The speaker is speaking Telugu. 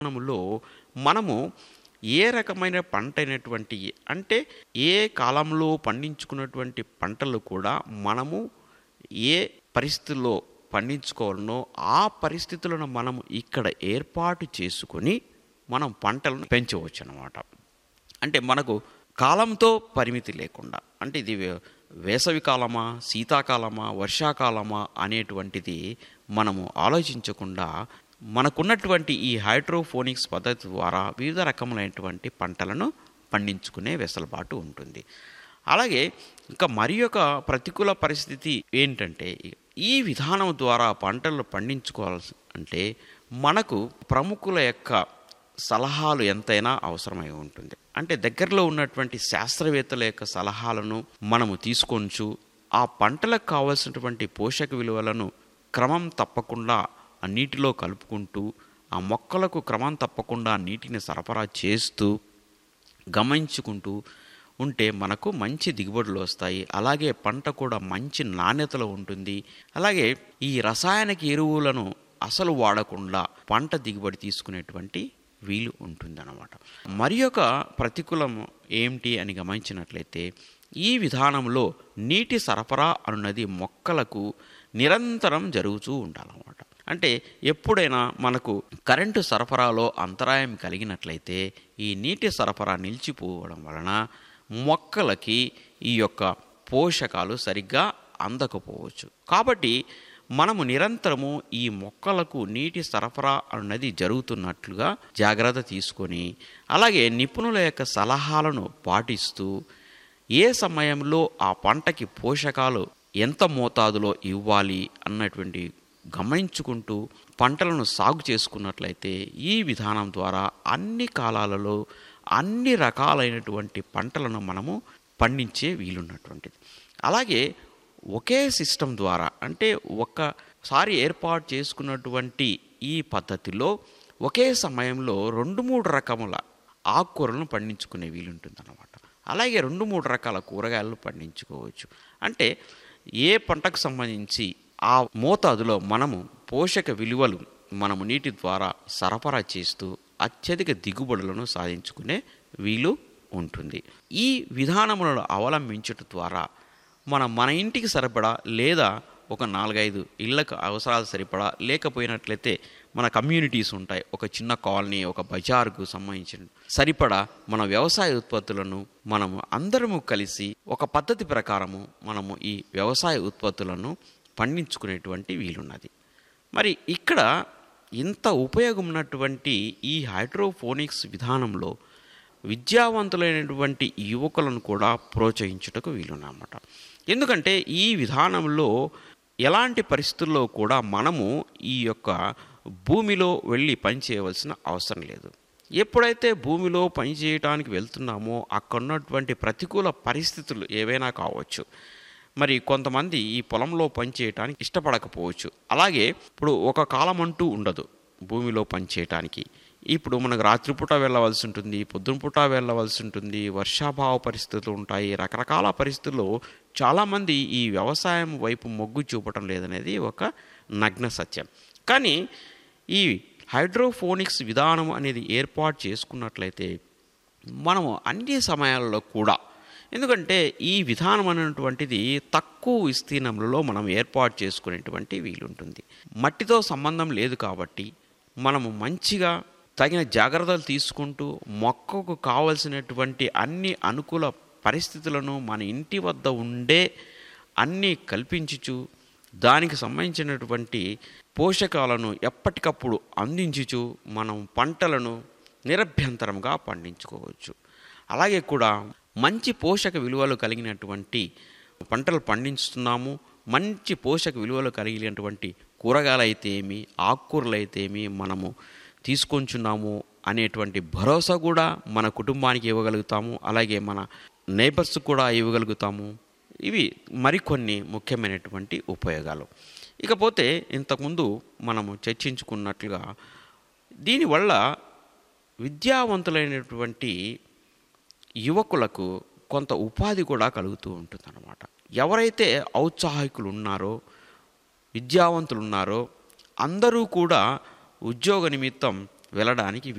కాలంలో మనము ఏ రకమైన పంట అయినటువంటి అంటే ఏ కాలంలో పండించుకున్నటువంటి పంటలు కూడా మనము ఏ పరిస్థితుల్లో పండించుకోవాలనో ఆ పరిస్థితులను మనం ఇక్కడ ఏర్పాటు చేసుకొని మనం పంటలను పెంచవచ్చు అన్నమాట అంటే మనకు కాలంతో పరిమితి లేకుండా అంటే ఇది వే- వేసవి కాలమా శీతాకాలమా వర్షాకాలమా అనేటువంటిది మనము ఆలోచించకుండా మనకున్నటువంటి ఈ హైడ్రోఫోనిక్స్ పద్ధతి ద్వారా వివిధ రకములైనటువంటి పంటలను పండించుకునే వెసులుబాటు ఉంటుంది అలాగే ఇంకా మరి ఒక ప్రతికూల పరిస్థితి ఏంటంటే ఈ విధానం ద్వారా పంటలు పండించుకోవాల్సి అంటే మనకు ప్రముఖుల యొక్క సలహాలు ఎంతైనా అవసరమై ఉంటుంది అంటే దగ్గరలో ఉన్నటువంటి శాస్త్రవేత్తల యొక్క సలహాలను మనము తీసుకొంచు ఆ పంటలకు కావలసినటువంటి పోషక విలువలను క్రమం తప్పకుండా ఆ నీటిలో కలుపుకుంటూ ఆ మొక్కలకు క్రమం తప్పకుండా నీటిని సరఫరా చేస్తూ గమనించుకుంటూ ఉంటే మనకు మంచి దిగుబడులు వస్తాయి అలాగే పంట కూడా మంచి నాణ్యతలో ఉంటుంది అలాగే ఈ రసాయనిక ఎరువులను అసలు వాడకుండా పంట దిగుబడి తీసుకునేటువంటి వీలు ఉంటుందన్నమాట మరి ఒక ప్రతికూలం ఏమిటి అని గమనించినట్లయితే ఈ విధానంలో నీటి సరఫరా అన్నది మొక్కలకు నిరంతరం జరుగుతూ ఉండాలన్నమాట అంటే ఎప్పుడైనా మనకు కరెంటు సరఫరాలో అంతరాయం కలిగినట్లయితే ఈ నీటి సరఫరా నిలిచిపోవడం వలన మొక్కలకి ఈ యొక్క పోషకాలు సరిగ్గా అందకపోవచ్చు కాబట్టి మనము నిరంతరము ఈ మొక్కలకు నీటి సరఫరా అన్నది జరుగుతున్నట్లుగా జాగ్రత్త తీసుకొని అలాగే నిపుణుల యొక్క సలహాలను పాటిస్తూ ఏ సమయంలో ఆ పంటకి పోషకాలు ఎంత మోతాదులో ఇవ్వాలి అన్నటువంటి గమనించుకుంటూ పంటలను సాగు చేసుకున్నట్లయితే ఈ విధానం ద్వారా అన్ని కాలాలలో అన్ని రకాలైనటువంటి పంటలను మనము పండించే వీలున్నటువంటిది అలాగే ఒకే సిస్టమ్ ద్వారా అంటే ఒక్కసారి ఏర్పాటు చేసుకున్నటువంటి ఈ పద్ధతిలో ఒకే సమయంలో రెండు మూడు రకముల ఆకుకూరలను పండించుకునే వీలుంటుందన్నమాట అలాగే రెండు మూడు రకాల కూరగాయలను పండించుకోవచ్చు అంటే ఏ పంటకు సంబంధించి ఆ మోతాదులో మనము పోషక విలువలు మనము నీటి ద్వారా సరఫరా చేస్తూ అత్యధిక దిగుబడులను సాధించుకునే వీలు ఉంటుంది ఈ విధానములను అవలంబించటం ద్వారా మనం మన ఇంటికి సరిపడా లేదా ఒక నాలుగైదు ఇళ్ళకు అవసరాలు సరిపడా లేకపోయినట్లయితే మన కమ్యూనిటీస్ ఉంటాయి ఒక చిన్న కాలనీ ఒక బజార్కు సంబంధించిన సరిపడా మన వ్యవసాయ ఉత్పత్తులను మనము అందరము కలిసి ఒక పద్ధతి ప్రకారము మనము ఈ వ్యవసాయ ఉత్పత్తులను పండించుకునేటువంటి వీలున్నది మరి ఇక్కడ ఇంత ఉపయోగం ఉన్నటువంటి ఈ హైడ్రోఫోనిక్స్ విధానంలో విద్యావంతులైనటువంటి యువకులను కూడా ప్రోత్సహించుటకు వీలున్నమాట ఎందుకంటే ఈ విధానంలో ఎలాంటి పరిస్థితుల్లో కూడా మనము ఈ యొక్క భూమిలో వెళ్ళి పని చేయవలసిన అవసరం లేదు ఎప్పుడైతే భూమిలో పని చేయడానికి వెళ్తున్నామో అక్కడ ఉన్నటువంటి ప్రతికూల పరిస్థితులు ఏవైనా కావచ్చు మరి కొంతమంది ఈ పొలంలో పని చేయటానికి ఇష్టపడకపోవచ్చు అలాగే ఇప్పుడు ఒక కాలం అంటూ ఉండదు భూమిలో పని చేయటానికి ఇప్పుడు మనకు రాత్రిపూట వెళ్ళవలసి ఉంటుంది పొద్దునపూట వెళ్ళవలసి ఉంటుంది వర్షాభావ పరిస్థితులు ఉంటాయి రకరకాల పరిస్థితుల్లో చాలామంది ఈ వ్యవసాయం వైపు మొగ్గు చూపటం లేదనేది ఒక నగ్న సత్యం కానీ ఈ హైడ్రోఫోనిక్స్ విధానం అనేది ఏర్పాటు చేసుకున్నట్లయితే మనము అన్ని సమయాల్లో కూడా ఎందుకంటే ఈ విధానం అనేటువంటిది తక్కువ విస్తీర్ణంలో మనం ఏర్పాటు చేసుకునేటువంటి వీలుంటుంది మట్టితో సంబంధం లేదు కాబట్టి మనము మంచిగా తగిన జాగ్రత్తలు తీసుకుంటూ మొక్కకు కావలసినటువంటి అన్ని అనుకూల పరిస్థితులను మన ఇంటి వద్ద ఉండే అన్నీ కల్పించుచు దానికి సంబంధించినటువంటి పోషకాలను ఎప్పటికప్పుడు అందించుచు మనం పంటలను నిరభ్యంతరంగా పండించుకోవచ్చు అలాగే కూడా మంచి పోషక విలువలు కలిగినటువంటి పంటలు పండించుతున్నాము మంచి పోషక విలువలు కలిగినటువంటి కూరగాయలు అయితే ఏమి ఆకుకూరలు అయితే ఏమి మనము తీసుకొంచున్నాము అనేటువంటి భరోసా కూడా మన కుటుంబానికి ఇవ్వగలుగుతాము అలాగే మన నైబర్స్ కూడా ఇవ్వగలుగుతాము ఇవి మరికొన్ని ముఖ్యమైనటువంటి ఉపయోగాలు ఇకపోతే ఇంతకుముందు మనము చర్చించుకున్నట్లుగా దీనివల్ల విద్యావంతులైనటువంటి యువకులకు కొంత ఉపాధి కూడా కలుగుతూ ఉంటుందన్నమాట ఎవరైతే ఔత్సాహికులు ఉన్నారో విద్యావంతులు ఉన్నారో అందరూ కూడా ఉద్యోగ నిమిత్తం వెళ్ళడానికి